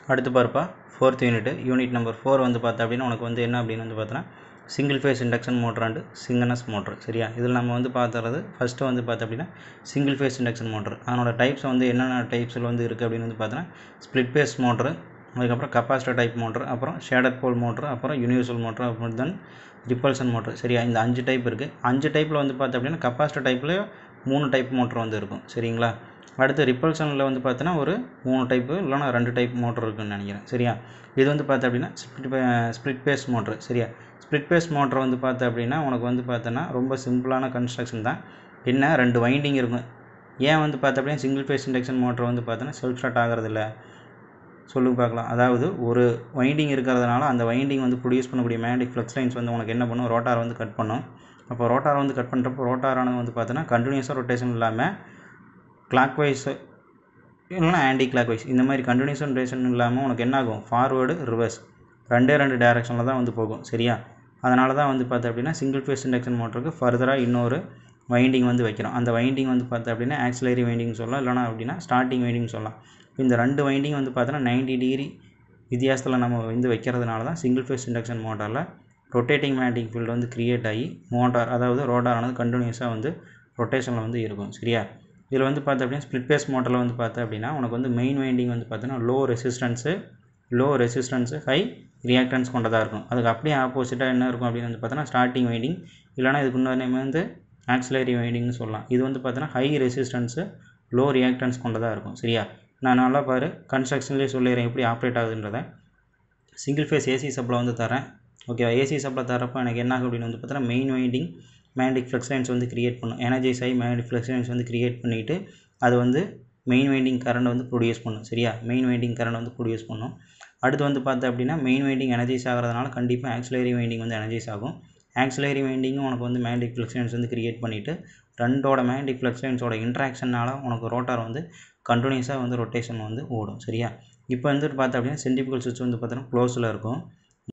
அடுத்து பாருப்பா fourth unit unit number four வந்து பார்த்தா அப்படின்னா உனக்கு வந்து என்ன அப்படின்னு வந்து பார்த்தோன்னா single phase induction motor and synchronous motor சரியா இதில் நம்ம வந்து பார்த்துறது ஃபஸ்ட்டு வந்து பார்த்தா அப்படின்னா சிங்கிள் ஃபேஸ் இண்டக்ஷன் மோட்ரு அதனோட டைப்ஸ் வந்து என்னென்ன டைப்ஸில் வந்து இருக்குது அப்படின்னு வந்து பார்த்தோன்னா ஸ்ப்ளிட் ஃபேஸ் மோட்ரு அதுக்கப்புறம் கப்பாசிட்டர் டைப் மோட்ரு அப்புறம் ஷேடட் போல் மோட்ரு அப்புறம் யூனிவர்சல் மோட்ரு அப்புறம் தென் ரிப்பல்சன் மோட்ரு சரியா இந்த அஞ்சு டைப் இருக்குது அஞ்சு டைப்பில் வந்து பார்த்தா அப்படின்னா கப்பாசிட்டர் டைப்பில் மூணு டைப் மோட்ரு வந்து இருக்கும் சரிங்களா அடுத்து ரிப்பல்சனில் வந்து பார்த்தோன்னா ஒரு மூணு டைப்பு இல்லைனா ரெண்டு டைப் மோட்ரு இருக்குன்னு நினைக்கிறேன் சரியா இது வந்து பார்த்தா அப்படின்னா ஸ்ப்ளிட் ஸ்ப்ளிட் பேஸ் மோட்ரு சரியா ஸ்ப்ளிட் பேஸ் மோட்ரு வந்து பார்த்தா அப்படின்னா உனக்கு வந்து பார்த்தோன்னா ரொம்ப சிம்பிளான கன்ஸ்ட்ரக்ஷன் தான் என்ன ரெண்டு வைண்டிங் இருக்கும் ஏன் வந்து பார்த்தா அப்படின்னா சிங்கிள் ஃபேஸ் இண்டக்ஷன் மோட்ரு வந்து பார்த்தோன்னா செல்ஃப் ஸ்டார்ட் ஆகிறதில்ல சொல்லுங்க பார்க்கலாம் அதாவது ஒரு வைண்டிங் இருக்கிறதுனால அந்த வைண்டிங் வந்து ப்ரொடியூஸ் பண்ணக்கூடிய மேக்னெட்டிக் ஃப்ளக்ஸ் லைன்ஸ் வந்து உனக்கு என்ன பண்ணும் ரோட்டார் வந்து கட் பண்ணும் அப்போ ரோட்டார் வந்து கட் பண்ணுறப்போ ரோட்டாரானது வந்து பார்த்தோன்னா கண்டினியூஸாக ரொட்டேஷன் இல்லாமல் கிளாக் வைஸ் இல்லைனா ஆன்டி கிளாக் வைஸ் இந்த மாதிரி கண்டினியூஸ் ரொட்டேஷன் இல்லாமல் உனக்கு என்ன ஆகும் ஃபார்வேர்டு ரிவர்ஸ் ரெண்டே ரெண்டு டேரெக்ஷனில் தான் வந்து போகும் சரியா அதனால தான் வந்து பார்த்தா அப்படின்னா சிங்கிள் ஃபேஸ் இண்டக்ஷன் மோட்டருக்கு ஃபர்தராக இன்னொரு வைண்டிங் வந்து வைக்கிறோம் அந்த வைண்டிங் வந்து பார்த்தா அப்படின்னா ஆக்சிலரி வைண்டிங் சொல்லலாம் இல்லைனா அப்படின்னா ஸ்டார்டிங் வைண்டிங் சொல்லலாம் இந்த ரெண்டு வைண்டிங் வந்து பார்த்தோன்னா நைன்டி டிகிரி வித்தியாசத்தில் நம்ம வந்து வைக்கிறதுனால தான் சிங்கிள் ஃபேஸ் இண்டக்ஷன் மோட்டாரில் ரொட்டேட்டிங் மேக்னெட்டிக் ஃபீல்டு வந்து க்ரியேட் ஆகி மோட்டார் அதாவது ரோட்டாரானது கண்டினியூஸாக வந்து ரொட்டேஷனில் வந்து இருக்கும் சரியா இதில் வந்து பார்த்தா அப்படின்னா ஸ்ப்ளிட் பேஸ் மோட்டரில் வந்து பார்த்தா அப்படின்னா உனக்கு வந்து மெயின் வைண்டிங் வந்து பார்த்தோன்னா low resistance low resistance high reactance கொண்டதாக இருக்கும் அதுக்கு அப்படியே ஆப்போசிட்டாக என்ன இருக்கும் அப்படின்னு வந்து பார்த்தோன்னா ஸ்டார்டிங் வைண்டிங் இல்லைனா இதுக்கு இன்னொரு நேம் வந்து ஆக்சிலரி வைண்டிங்னு சொல்லலாம் இது வந்து பார்த்தோன்னா ஹை ரெசிஸ்டன்ஸு லோ ரியாக்டன்ஸ் கொண்டதாக இருக்கும் சரியா நான் நல்லா பாரு கன்ஸ்ட்ரக்ஷன்லேயே சொல்லிடுறேன் எப்படி ஆப்ரேட் ஆகுதுன்றதை சிங்கிள் ஃபேஸ் ஏசி சப்பில் வந்து தரேன் ஓகேவா ஏசி சப்பில் தரப்போ எனக்கு என்ன ஆகும் அப்படின்னு வந்து பார்த்தோன்னா main winding magnetic flux lines வந்து க்ரியேட் பண்ணும் எனர்ஜைஸ் ஆகி மேக்னெட்டிக் ஃப்ளக்ஸ் லைன்ஸ் வந்து க்ரியேட் பண்ணிவிட்டு அது வந்து மெயின் வைண்டிங் கரண்ட் வந்து ப்ரொடியூஸ் பண்ணும் சரியா மெயின் வைண்டிங் கரண்ட் வந்து ப்ரொடியூஸ் பண்ணும் அடுத்து வந்து பார்த்தா அப்படின்னா மெயின் வைண்டிங் எனர்ஜைஸ் ஆகிறதுனால கண்டிப்பாக ஆக்சிலரி வைண்டிங் வந்து எனர்ஜைஸ் ஆகும் ஆக்சிலரி வைண்டிங்கும் உனக்கு வந்து மேக்னெட்டிக் ஃப்ளக்ஸ் லைன்ஸ் வந்து க்ரியேட் பண்ணிவிட்டு ரெண்டோட மேக்னெட்டிக் ஃப்ளக்ஸ் லைன்ஸோட இன்ட்ராக்ஷனால் உனக்கு ரோட்டார் வந்து கண்டினியூஸாக வந்து ரொட்டேஷன் வந்து ஓடும் சரியா இப்போ வந்துட்டு பார்த்தா அப்படின்னா சென்டிபிகல் சுவிட்ச் வந்து பார்த்தோன்னா க்ளோஸில் இருக்கும்